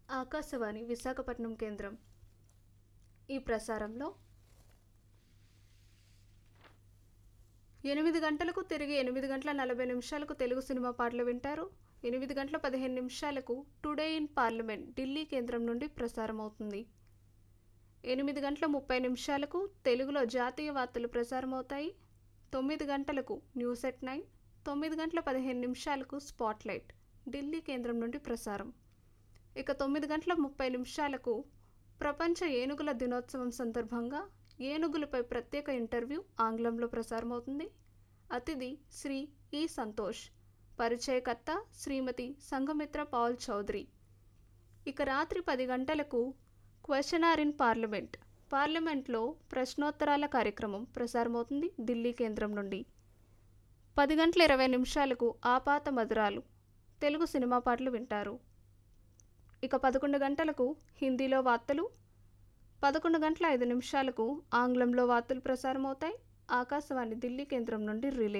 ఆకాశవాణి విశాఖపట్నం కేంద్రం ఈ ప్రసారంలో ఎనిమిది గంటలకు తిరిగి ఎనిమిది గంటల నలభై నిమిషాలకు తెలుగు సినిమా పాటలు వింటారు ఎనిమిది గంటల పదిహేను నిమిషాలకు టుడే ఇన్ పార్లమెంట్ ఢిల్లీ కేంద్రం నుండి ప్రసారం అవుతుంది ఎనిమిది గంటల ముప్పై నిమిషాలకు తెలుగులో జాతీయ వార్తలు ప్రసారం అవుతాయి తొమ్మిది గంటలకు న్యూస్ ఎట్ నైన్ తొమ్మిది గంటల పదిహేను నిమిషాలకు స్పాట్లైట్ ఢిల్లీ కేంద్రం నుండి ప్రసారం ఇక తొమ్మిది గంటల ముప్పై నిమిషాలకు ప్రపంచ ఏనుగుల దినోత్సవం సందర్భంగా ఏనుగులపై ప్రత్యేక ఇంటర్వ్యూ ఆంగ్లంలో ప్రసారమవుతుంది అతిథి శ్రీ ఈ సంతోష్ పరిచయకర్త శ్రీమతి సంఘమిత్ర పాల్ చౌదరి ఇక రాత్రి పది గంటలకు క్వశ్చన్ ఆర్ ఇన్ పార్లమెంట్ పార్లమెంట్లో ప్రశ్నోత్తరాల కార్యక్రమం ప్రసారమవుతుంది ఢిల్లీ కేంద్రం నుండి పది గంటల ఇరవై నిమిషాలకు ఆపాత మధురాలు తెలుగు సినిమా పాటలు వింటారు ఇక పదకొండు గంటలకు హిందీలో వార్తలు పదకొండు గంటల ఐదు నిమిషాలకు ఆంగ్లంలో వార్తలు ప్రసారమవుతాయి ఆకాశవాణి ఢిల్లీ కేంద్రం నుండి రిలే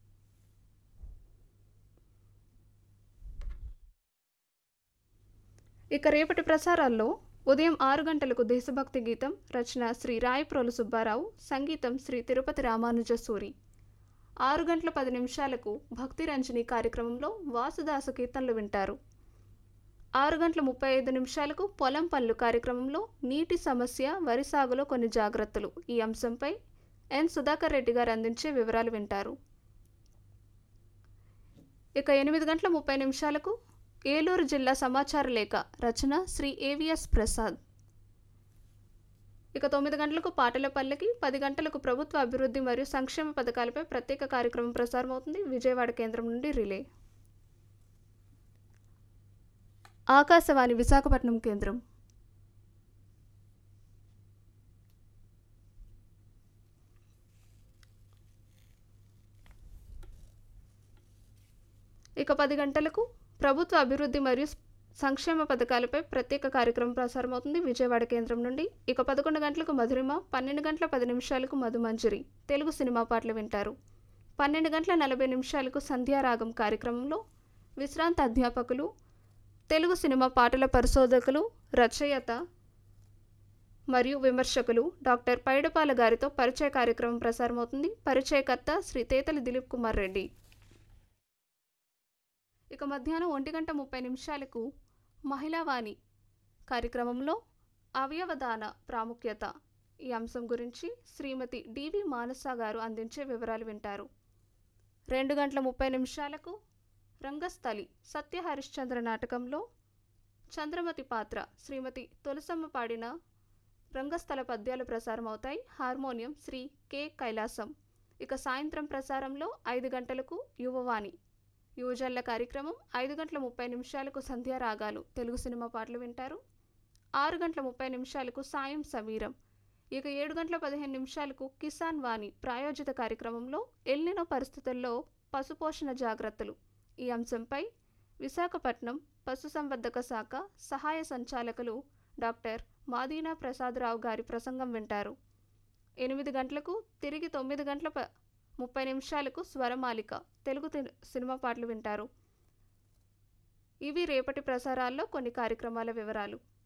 ఇక రేపటి ప్రసారాల్లో ఉదయం ఆరు గంటలకు దేశభక్తి గీతం రచన శ్రీ రాయప్రోలు సుబ్బారావు సంగీతం శ్రీ తిరుపతి రామానుజ సూరి ఆరు గంటల పది నిమిషాలకు భక్తి రంజని కార్యక్రమంలో వాసుదాసు కీర్తనలు వింటారు ఆరు గంటల ముప్పై ఐదు నిమిషాలకు పొలం పనులు కార్యక్రమంలో నీటి సమస్య వరి సాగులో కొన్ని జాగ్రత్తలు ఈ అంశంపై ఎన్ సుధాకర్ రెడ్డి గారు అందించే వివరాలు వింటారు ఇక ఎనిమిది గంటల ముప్పై నిమిషాలకు ఏలూరు జిల్లా సమాచార లేఖ రచన శ్రీ ఏవిఎస్ ప్రసాద్ ఇక తొమ్మిది గంటలకు పాటల పల్లకి పది గంటలకు ప్రభుత్వ అభివృద్ధి మరియు సంక్షేమ పథకాలపై ప్రత్యేక కార్యక్రమం ప్రసారం అవుతుంది విజయవాడ కేంద్రం నుండి రిలే ఆకాశవాణి విశాఖపట్నం కేంద్రం ఇక పది గంటలకు ప్రభుత్వ అభివృద్ధి మరియు సంక్షేమ పథకాలపై ప్రత్యేక కార్యక్రమం ప్రసారమవుతుంది విజయవాడ కేంద్రం నుండి ఇక పదకొండు గంటలకు మధురిమ పన్నెండు గంటల పది నిమిషాలకు మధుమంజరి తెలుగు సినిమా పాటలు వింటారు పన్నెండు గంటల నలభై నిమిషాలకు సంధ్యారాగం కార్యక్రమంలో విశ్రాంత అధ్యాపకులు తెలుగు సినిమా పాటల పరిశోధకులు రచయిత మరియు విమర్శకులు డాక్టర్ పైడపాల గారితో పరిచయ కార్యక్రమం ప్రసారమవుతుంది పరిచయకర్త శ్రీ తేతలి దిలీప్ కుమార్ రెడ్డి ఇక మధ్యాహ్నం ఒంటి గంట ముప్పై నిమిషాలకు మహిళావాణి కార్యక్రమంలో అవయవదాన ప్రాముఖ్యత ఈ అంశం గురించి శ్రీమతి డివి మానస గారు అందించే వివరాలు వింటారు రెండు గంటల ముప్పై నిమిషాలకు రంగస్థలి సత్య హరిశ్చంద్ర నాటకంలో చంద్రమతి పాత్ర శ్రీమతి తులసమ్మ పాడిన రంగస్థల పద్యాలు ప్రసారం అవుతాయి హార్మోనియం శ్రీ కె కైలాసం ఇక సాయంత్రం ప్రసారంలో ఐదు గంటలకు యువవాణి యువజల్ల కార్యక్రమం ఐదు గంటల ముప్పై నిమిషాలకు సంధ్యా రాగాలు తెలుగు సినిమా పాటలు వింటారు ఆరు గంటల ముప్పై నిమిషాలకు సాయం సమీరం ఇక ఏడు గంటల పదిహేను నిమిషాలకు కిసాన్ వాణి ప్రాయోజిత కార్యక్రమంలో ఎల్లినో పరిస్థితుల్లో పశుపోషణ జాగ్రత్తలు ఈ అంశంపై విశాఖపట్నం పశుసంవర్ధక శాఖ సహాయ సంచాలకులు డాక్టర్ మాదీనా ప్రసాదరావు గారి ప్రసంగం వింటారు ఎనిమిది గంటలకు తిరిగి తొమ్మిది గంటల ప ముప్పై నిమిషాలకు స్వరమాలిక తెలుగు సినిమా పాటలు వింటారు ఇవి రేపటి ప్రసారాల్లో కొన్ని కార్యక్రమాల వివరాలు